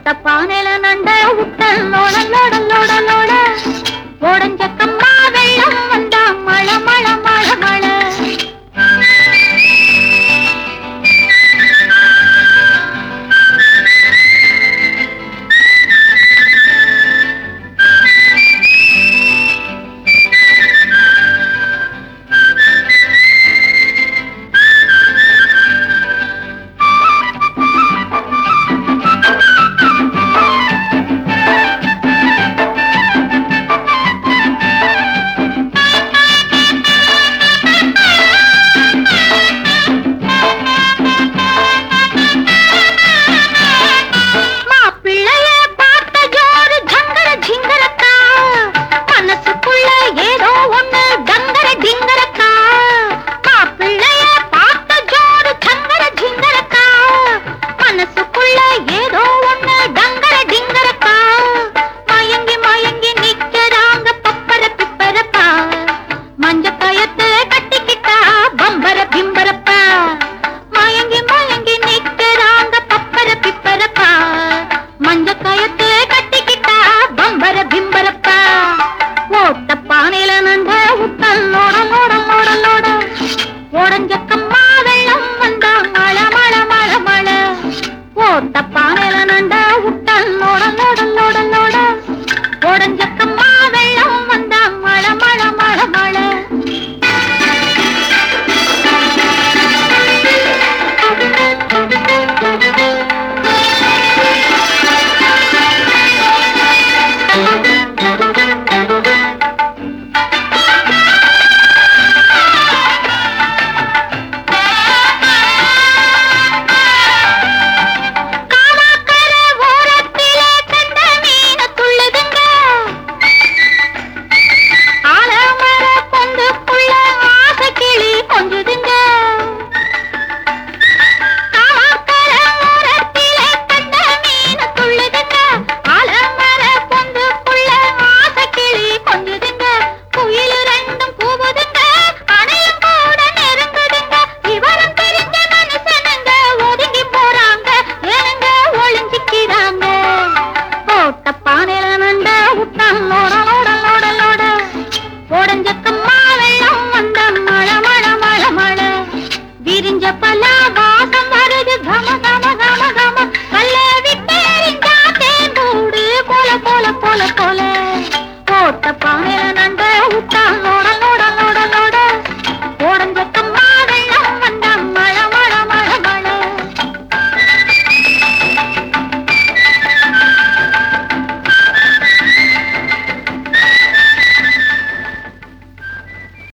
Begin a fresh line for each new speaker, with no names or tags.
ஒத்த பானையில நண்ட விட்ட லோட லோட லோட லோட ஓடஞ்ச கம்மா வெள்ளம் வந்தா மழை மழை மழை மழை மாப்பிள்ளைய பார்த்த ஜோறு ஜங்கர ஜிங்கரக்கா மனசுக்குள்ள ஏதோ ஒண்ணு டங்கர டிங்கரக்கா மாப்பிள்ளைய பார்த்த ஜோறு ஜங்கர ஜிங்கரக்கா மனசுக்குள்ள ஏதோ ஒண்ணு டங்கர டிங்கரக்கா மயங்கி மயங்கி நிக்கிறாங்க பப்பர பிப்பரப்பா மஞ்ச கயத்தை கட்டிக்கிட்டா பம்பர பிம்பர